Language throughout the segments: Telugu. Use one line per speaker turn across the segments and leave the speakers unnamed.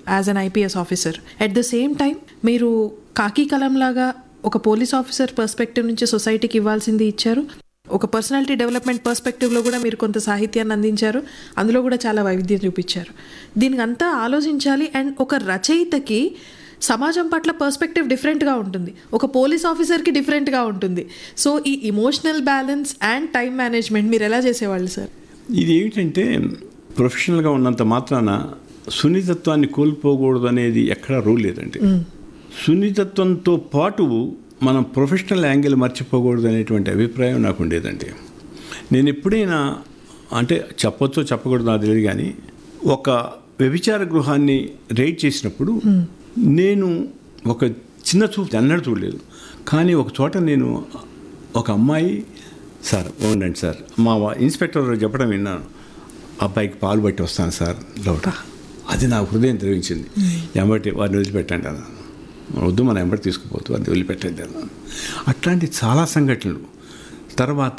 As an IPS officer at the same time మీరు కాకి కలం లాగా ఒక పోలీస్ ఆఫీసర్ పర్స్పెక్టివ్ నుంచి సొసైటీకి ఇవ్వాల్సింది ఇచ్చారు ఒక పర్సనాలిటీ డెవలప్మెంట్ పర్స్పెక్టివ్లో కూడా మీరు కొంత సాహిత్యాన్ని అందించారు అందులో కూడా చాలా వైవిధ్యం చూపించారు దీనికి అంతా ఆలోచించాలి అండ్ ఒక రచయితకి సమాజం పట్ల పర్స్పెక్టివ్ డిఫరెంట్గా ఉంటుంది ఒక పోలీస్ ఆఫీసర్కి డిఫరెంట్గా ఉంటుంది సో ఈ emotional balance and time management మీరు ఎలా చేసేవాళ్ళు సార్
ఇది ఏమిటంటే ప్రొఫెషనల్గా ఉన్నంత మాత్రాన సున్నితత్వాన్ని కోల్పోకూడదు అనేది ఎక్కడా రూల్ లేదండి సున్నితత్వంతో పాటు మనం ప్రొఫెషనల్ యాంగిల్ మర్చిపోకూడదు అనేటువంటి అభిప్రాయం నాకు ఉండేదండి నేను ఎప్పుడైనా అంటే చెప్పొచ్చో చెప్పకూడదు నాకు తెలియదు కానీ ఒక వ్యభిచార గృహాన్ని రైడ్ చేసినప్పుడు నేను ఒక చిన్న చూపు అన్నట్టు చూడలేదు కానీ ఒక చోట నేను ఒక అమ్మాయి సార్ ఉండండి సార్ మా వా- ఇన్స్పెక్టర్ చెప్పడం విన్నాను అబ్బాయికి పాలు బట్టి వస్తాను సార్ లోట అది నా హృదయం తెరిపించింది ఎంబటి వారిని వదిలిపెట్టండి అన్నాను వద్దు మన ఎంబటి తీసుకుపోతూ వారిని వదిలిపెట్టండి అన్నాను అట్లాంటి చాలా సంఘటనలు తర్వాత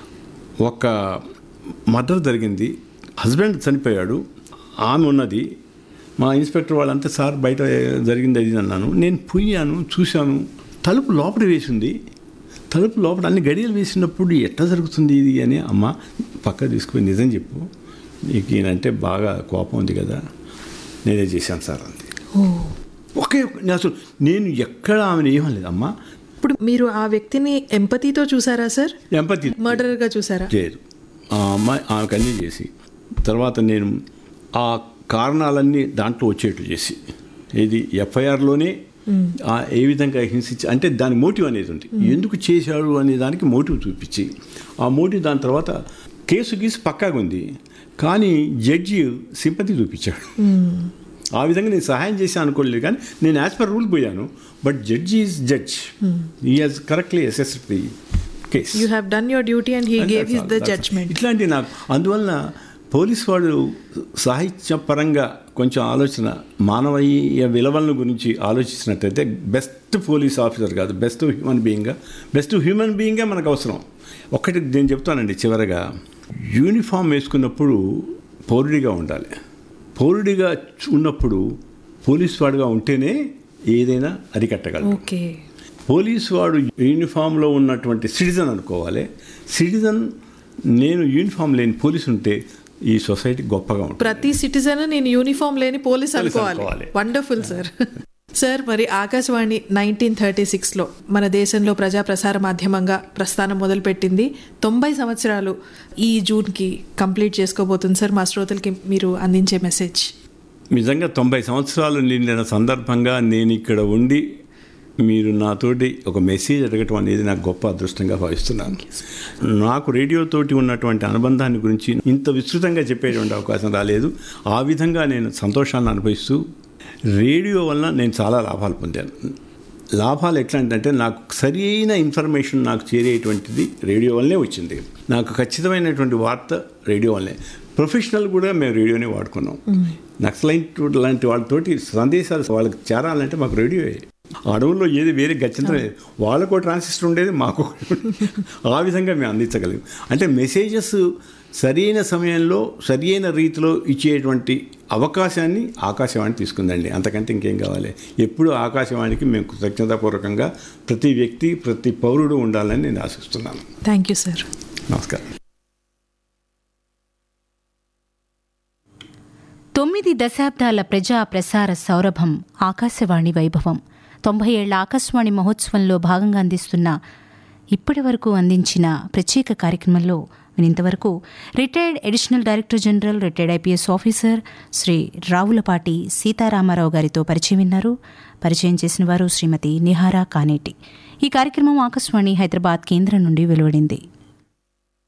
ఒక మర్డర్ జరిగింది హస్బెండ్ చనిపోయాడు ఆమె ఉన్నది మా ఇన్స్పెక్టర్ వాళ్ళంతా సార్ బయట జరిగింది అది ఇది అన్నాను నేను పోయాను చూశాను తలుపు లోపల వేసింది తలుపు లోపల అన్ని గడియలు వేసినప్పుడు ఎట్లా జరుగుతుంది ఇది అని అమ్మ పక్క తీసుకుని నిజం చెప్పు నీకు ఈయనంటే బాగా కోపం ఉంది కదా నేనే చేశాను సార్ అంతే ఒకే ఒక్క- నేను అసలు నేను ఎక్కడ ఆమెను ఏమలేదు అమ్మ
ఇప్పుడు మీరు ఆ వ్యక్తిని ఎంపతితో చూసారా సార్
ఎంపతి
మర్డర్గా చూసారా
చేయదు ఆ అమ్మాయి ఆమెకు అన్నీ చేసి తర్వాత నేను ఆ కారణాలన్నీ దాంట్లో వచ్చేట్లు చేసి ఇది ఎఫ్ఐఆర్లోనే ఏ విధంగా హింసించి అంటే దాని మోటివ్ అనేది ఉంది ఎందుకు చేశాడు అనే దానికి మోటివ్ చూపించి ఆ మోటివ్ దాని తర్వాత కేసు గీసి పక్కాగా ఉంది కానీ జడ్జి సింపతి చూపించాడు ఆ విధంగా నేను సహాయం చేసి అనుకోలేదు కానీ నేను యాజ్ పర్ రూల్ పోయాను but judge is judge he has correctly assessed the case
you have done your duty and he
And
gave
that's
his
all,
the
that's all.
Judgement
ఇట్లాంటి నాకు అందువలన పోలీస్ వాడు సాహిత్య పరంగా కొంచెం ఆలోచన మానవీయ విలువల గురించి ఆలోచించినట్టయితే బెస్ట్ పోలీస్ ఆఫీసర్ కాదు బెస్ట్ హ్యూమన్ బీయింగ్గా బెస్ట్ హ్యూమన్ బీయింగే మనకు అవసరం ఒకటి నేను చెప్తానండి చివరగా యూనిఫామ్ వేసుకున్నప్పుడు పౌరుడిగా ఉండాలి పౌరుడిగా ఉన్నప్పుడు పోలీస్ వాడుగా ఉంటేనే ఏదైనా అరికట్టగలరు
ఓకే
పోలీస్ వాడు యూనిఫామ్లో ఉన్నటువంటి సిటిజన్ అనుకోవాలి సిటిజన్ నేను యూనిఫామ్ లేని పోలీస్ ఉంటే ఈ సొసైటీ గొప్పగా ఉంటుంది
ప్రతి సిటిజన్ నేను యూనిఫామ్ లేని పోలీస్ అనుకోవాలి
అనుకోవాలి.
వండర్ఫుల్ సార్ సార్ మరి ఆకాశవాణి నైన్టీన్ థర్టీ సిక్స్లో మన దేశంలో ప్రజా ప్రసార మాధ్యమంగా ప్రస్థానం మొదలుపెట్టింది తొంభై సంవత్సరాలు ఈ జూన్కి కంప్లీట్ చేసుకోబోతుంది సార్ మా శ్రోతలకి మీరు అందించే మెసేజ్
నిజంగా తొంభై సంవత్సరాలు నిండిన సందర్భంగా నేను ఇక్కడ ఉండి మీరు నాతోటి ఒక మెసేజ్ అడగటం అనేది నాకు గొప్ప అదృష్టంగా భావిస్తున్నాను నాకు రేడియోతోటి ఉన్నటువంటి అనుబంధాన్ని గురించి ఇంత విస్తృతంగా చెప్పేటువంటి అవకాశం రాలేదు ఆ విధంగా నేను సంతోషాన్ని అనుభవిస్తూ రేడియో వలన నేను చాలా లాభాలు పొందాను లాభాలు ఎట్లా అంటే నాకు సరి అయిన ఇన్ఫర్మేషన్ నాకు చేరేటువంటిది రేడియో వల్లనే వచ్చింది నాకు ఖచ్చితమైనటువంటి వార్త రేడియో వల్లనే ప్రొఫెషనల్ కూడా మేము రేడియోనే వాడుకున్నాం నక్సలైట్ లాంటి వాళ్ళతోటి సందేశాలు వాళ్ళకి చేరాలంటే మాకు రేడియోయే అడవుల్లో ఏది వేరే గచ్చింతరం లేదు వాళ్ళకు ట్రాన్సిస్టర్ ఉండేది మాకు ఆ విధంగా మేము అందించగలిగాం అంటే మెసేజెస్ సరైన సమయంలో సరైన రీతిలో ఇచ్చేటువంటి అవకాశాన్ని ఆకాశవాణి తీసుకుందండి అంతకంటే ఇంకేం కావాలి ఎప్పుడు ఆకాశవాణికి మేము కృతజ్ఞతాపూర్వకంగా ప్రతి వ్యక్తి ప్రతి పౌరుడు ఉండాలని నేను ఆశిస్తున్నాను
థ్యాంక్ యూ సార్
నమస్కారం
తొమ్మిది దశాబ్దాల ప్రజా ప్రసార సౌరభం ఆకాశవాణి వైభవం తొంభై ఏళ్ల ఆకాశవాణి మహోత్సవంలో భాగంగా అందిస్తున్న ఇప్పటి వరకు అందించిన ప్రత్యేక కార్యక్రమంలో ఇంతవరకు retired additional director general retired IPS officer Shri Ravulapati Sitaramarao గారితో పరిచయం విన్నారు పరిచయం చేసిన వారు శ్రీమతి నిహారా కానేటి ఈ కార్యక్రమం ఆకాశవాణి హైదరాబాద్ కేంద్రం నుండి వెలువడింది